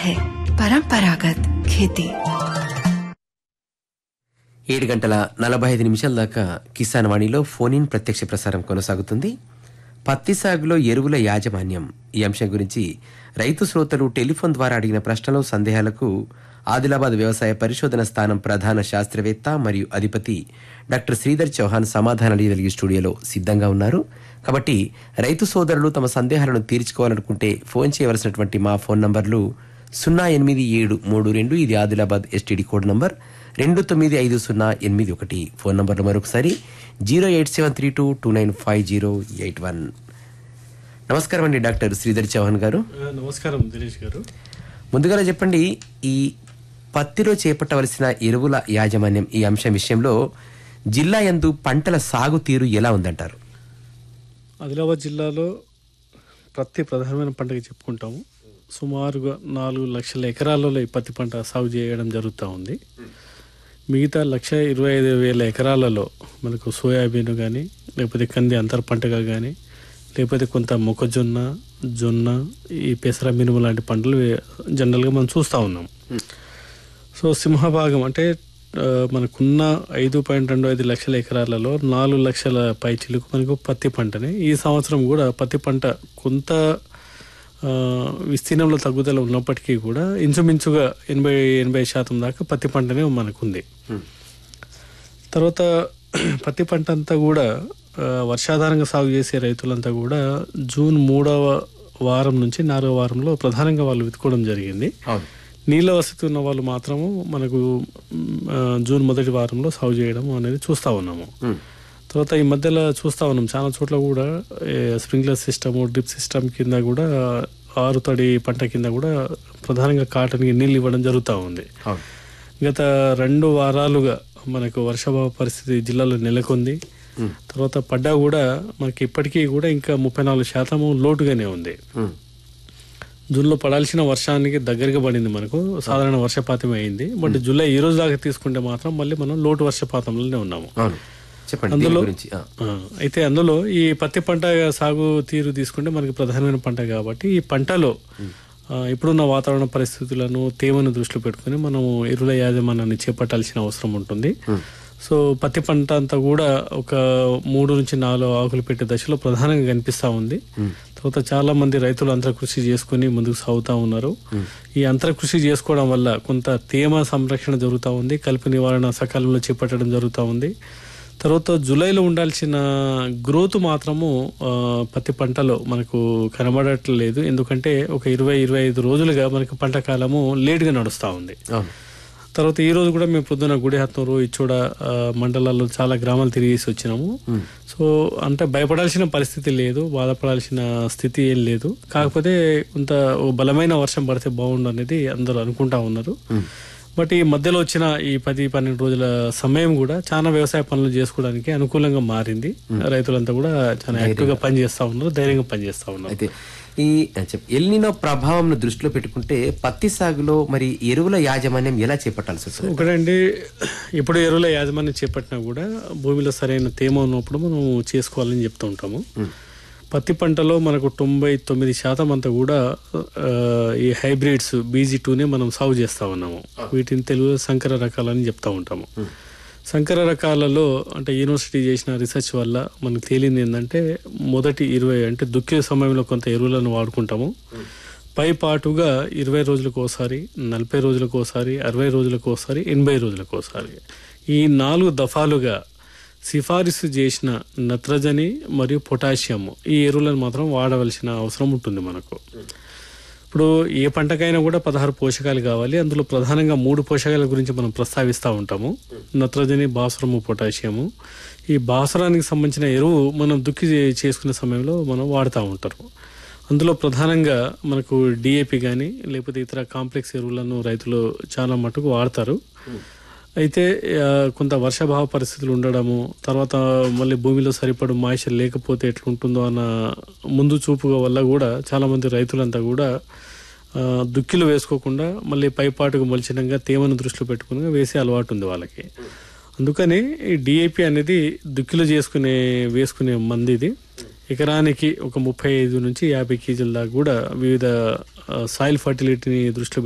है परंपरागत खेती ఏడు గంటల నలభై ఐదు నిమిషాల దాకా కిసాన్ వాణిలో ఫోన్ ఇన్ ప్రత్యక్ష ప్రసారం కొనసాగుతుంది పత్తి సాగులో ఎరువుల యాజమాన్యం ఈ అంశం గురించి రైతు శ్రోతలు టెలిఫోన్ ద్వారా అడిగిన ప్రశ్నలు సందేహాలకు ఆదిలాబాద్ వ్యవసాయ పరిశోధన స్థానం ప్రధాన శాస్త్రవేత్త మరియు అధిపతి డాక్టర్ శ్రీధర్ చౌహాన్ సమాధానాలు ఇవ్వగలిగే స్టూడియోలో సిద్ధంగా ఉన్నారు కాబట్టి రైతు సోదరులు తమ సందేహాలను తీర్చుకోవాలనుకుంటే ఫోన్ చేయవలసినటువంటి మా ఫోన్ నంబర్లు సున్నా ఎనిమిది ఏడు మూడు రెండు ఇది ఆదిలాబాద్ ఎస్టీడీ కోడ్ నంబర్ రెండు తొమ్మిది ఐదు సున్నా ఎనిమిది ఒకటి ఫోన్ నంబర్లు మరొకసారి zero eight seven three two two nine five zero eight one నమస్కారం అండి డాక్టర్ శ్రీధర్ చౌహాన్ గారు ఆ, నమస్కారం దినేష్ గారు ముందుగా చెప్పండి ఈ పత్తిలో చేపట్టవలసిన ఎరువుల యాజమాన్యం ఈ అంశం విషయంలో జిల్లా యందు పంటల సాగు తీరు ఎలా ఉందంటారు ఆదిలాబాద్ జిల్లాలో ప్రతి ప్రధానమైన పంటగా చెప్పుకుంటాము సుమారుగా నాలుగు లక్షల ఎకరాలలో ఈ పత్తి పంట సాగు చేయడం జరుగుతూ ఉంది మిగతా లక్ష ఇరవై ఐదు వేల ఎకరాలలో మనకు సోయాబీన్ కానీ లేకపోతే కంది అంతర పంటగా కానీ లేకపోతే కొంత మొక్కజొన్న జొన్న ఈ పెసర మినుము లాంటి పంటలు వే- జనరల్గా మనం చూస్తూ ఉన్నాం సో సింహభాగం అంటే ఆ, మనకున్న ఐదు పాయింట్ రెండు ఐదు లక్షల ఎకరాలలో నాలుగు లక్షల పైచిలకు మనకు పత్తి పంటని ఈ సంవత్సరం కూడా పత్తి పంట కొంత ఆ, విస్తీర్ణంలో తగ్గుదల ఉన్నప్పటికీ కూడా ఇంచుమించుగా ఎనభై ఎనభై శాతం దాకా పత్తి పంటనే మనకుంది తర్వాత పత్తి పంట అంతా కూడా ఆ, వర్షాధారంగా సాగు చేసే రైతులంతా కూడా జూన్ మూడవ వారం నుంచి నాలుగవ వారంలో ప్రధానంగా వాళ్ళు విత్తుకోవడం జరిగింది అవును నీళ్ళ వసతి ఉన్న వాళ్ళు మాత్రము మనకు మ్, ఆ, జూన్ మొదటి వారంలో సాగు చేయడం అనేది చూస్తూ ఉన్నాము తర్వాత ఈ మధ్యలో చూస్తూ ఉన్నాం చాలా చోట్ల కూడా ఏ, స్ప్రింక్లర్ సిస్టమ్ డ్రిప్ సిస్టమ్ కింద కూడా ఆరు తడి పంట కింద కూడా ప్రధానంగా కాటన్కి నీళ్ళు ఇవ్వడం జరుగుతూ ఉంది అవును గత రెండు వారాలుగా మనకు వర్షాభావ పరిస్థితి జిల్లాలో నెలకొంది తర్వాత పడ్డా కూడా మనకి ఇప్పటికీ కూడా ఇంకా ముప్పై నాలుగు శాతము లోటుగానే ఉంది ఉమ్. జూన్లో పడాల్సిన వర్షానికి దగ్గరగా పడింది మనకు సాధారణ వర్షపాతం అయింది బట్ జూలై ఈ రోజు దాకా తీసుకుంటే మాత్రం మళ్ళీ మనం లోటు వర్షపాతంలోనే ఉన్నాము అవును చెప్పండి దీని గురించి ఆ. ఆ, అయితే అందులో ఈ పత్తి పంట సాగు తీరు తీసుకుంటే మనకి ప్రధానమైన పంట కాబట్టి ఈ పంటలో ఆ, ఇప్పుడున్న వాతావరణ పరిస్థితులను తేమను దృష్టిలో పెట్టుకుని మనం ఎరువుల యాజమాన్యాన్ని చేపట్టాల్సిన అవసరం ఉంటుంది సో పత్తి పంట అంతా కూడా ఒక మూడు నుంచి నాలుగు ఆకులు పెట్టే దశలో ప్రధానంగా కనిపిస్తా ఉంది తర్వాత చాలా మంది రైతులు అంతర కృషి చేసుకుని ముందుకు సాగుతా ఉన్నారు ఈ అంతర కృషి చేసుకోవడం వల్ల కొంత తేమ సంరక్షణ జరుగుతూ ఉంది కలుపు నివారణ సకాలంలో చేపట్టడం జరుగుతూ ఉంది తర్వాత జూలైలో ఉండాల్సిన గ్రోత్ మాత్రము ఆ, పత్తి పంటలో మనకు కనబడట్లేదు ఎందుకంటే ఒక ఇరవై ఇరవై ఐదు రోజులుగా మనకు పంట కాలము లేట్గా నడుస్తూ ఉంది అవును తర్వాత ఈ రోజు కూడా మేము పొద్దున గుడిహత్నూరు ఇచ్చోడ ఆ, మండలాల్లో చాలా గ్రామాలు తిరిగేసి వచ్చినాము సో అంటే భయపడాల్సిన పరిస్థితి లేదు బాధపడాల్సిన స్థితి ఏం లేదు కాకపోతే కొంత ఓ బలమైన వర్షం పడితే బాగుండు అనేది అందరూ అనుకుంటా ఉన్నారు బట్ ఈ మధ్యలో వచ్చిన ఈ పది పన్నెండు రోజుల సమయం కూడా చాలా వ్యవసాయ పనులు చేసుకోవడానికి అనుకూలంగా మారింది రైతులంతా కూడా చాలా యాక్టివ్ గా పనిచేస్తా ఉన్నారు ధైర్యంగా పనిచేస్తా ఉన్నారు అయితే ఈ చెప్ ఎల్నినో ప్రభావం దృష్టిలో పెట్టుకుంటే పత్తి సాగులో మరి ఎరువుల యాజమాన్యం ఎలా చేపట్టాల్సి వస్తుంది ఒకటండి ఇప్పుడు ఎరువుల యాజమాన్యం చేపట్టినా కూడా భూమిలో సరైన తేమ ఉన్నప్పుడు మనం చేసుకోవాలని చెప్తూ ఉంటాము పత్తి పంటలో మనకు తొంభై తొమ్మిది శాతం అంతా కూడా ఆ, ఈ హైబ్రిడ్స్ బీజీ టూనే మనం సాగు చేస్తా ఉన్నాము వీటిని తెలుగులో సంకర రకాలని చెప్తా ఉంటాము సంకర రకాలలో అంటే యూనివర్సిటీ చేసిన రీసెర్చ్ వల్ల మనకు తేలింది ఏంటంటే మొదటి ఇరవై అంటే దుక్కి సమయంలో కొంత ఎరువులను వాడుకుంటాము పై పాటుగా ఇరవై రోజులకు ఒకసారి నలభై రోజులకు ఒకసారి అరవై రోజులకు ఒకసారి ఎనభై రోజులకు ఒకసారి ఈ నాలుగు దఫాలుగా సిఫారసు చేసిన నత్రజని మరియు పొటాషియం ఈ ఎరువులను మాత్రం వాడవలసిన అవసరం ఉంటుంది మనకు ఇప్పుడు ఏ పంటకైనా కూడా పదహారు పోషకాలు కావాలి అందులో ప్రధానంగా మూడు పోషకాల గురించి మనం ప్రస్తావిస్తూ ఉంటాము నత్రజని భాస్వరము పొటాషియము ఈ భాస్వరానికి సంబంధించిన ఎరువు మనం దుక్కి చే- చేసుకునే సమయంలో మనం వాడుతూ ఉంటారు అందులో ప్రధానంగా మనకు డిఏపి కానీ లేకపోతే ఇతర కాంప్లెక్స్ ఎరువులను రైతులు చాలా మటుకు వాడతారు అయితే ఆ, కొంత వర్షాభావ పరిస్థితులు ఉండడము తర్వాత మళ్ళీ భూమిలో సరిపడు మాయిశ్చర్ లేకపోతే ఎట్లుంటుందో అన్న ముందు చూపుగా వల్ల కూడా చాలా మంది రైతులంతా కూడా ఆ, దుక్కిలు వేసుకోకుండా మళ్ళీ పైపాటుకు మలిచినంగా తేమను దృష్టిలో పెట్టుకుని వేసే అలవాటు ఉంది వాళ్ళకి అందుకని ఈ డిఏపి అనేది దుక్కిలు చేసుకునే వేసుకునే మంది ఇది ఎకరానికి ఒక ముప్పై ఐదు నుంచి యాభై కేజీల దాకా కూడా వివిధ సాయిల్ ఫర్టిలిటీని దృష్టిలో